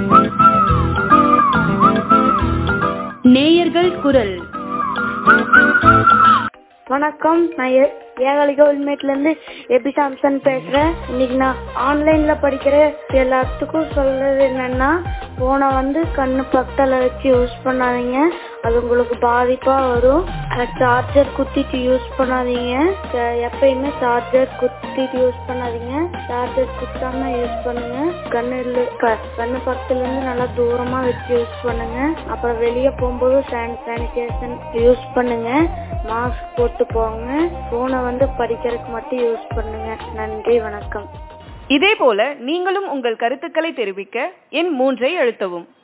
நேயர்கள் குரல் வணக்கம் நான் ஏ- ஏகாலிக உள்மேட்ல இருந்து எபி சாம்சன் பேசுறேன் இன்னைக்கு நான் ஆன்லைன்ல படிக்கிற எல்லாத்துக்கும் சொல்றது என்னன்னா போனை வந்து கண்ணு பக்கத்துல வச்சு யூஸ் பண்ணாதீங்க அது உங்களுக்கு பாதிப்பா வரும் சார்ஜர் குத்திட்டு யூஸ் பண்ணாதீங்க ச- எப்பயுமே சார்ஜர் குத்திட்டு யூஸ் பண்ணாதீங்க சார்ஜர் குத்தாம யூஸ் பண்ணுங்க கண்ணு இல்ல- க- கண்ணு பக்கத்துல இருந்து நல்லா தூரமா வச்சு யூஸ் பண்ணுங்க அப்புறம் வெளியே போகும்போது சானிடைசேஷன் யூஸ் பண்ணுங்க மாஸ்க் போட்டு போங்க போனை வந்து படிக்கிறதுக்கு மட்டும் யூஸ் பண்ணுங்க நன்றி வணக்கம் இதேபோல நீங்களும் உங்கள் கருத்துக்களை தெரிவிக்க எண் மூன்றை அழுத்தவும்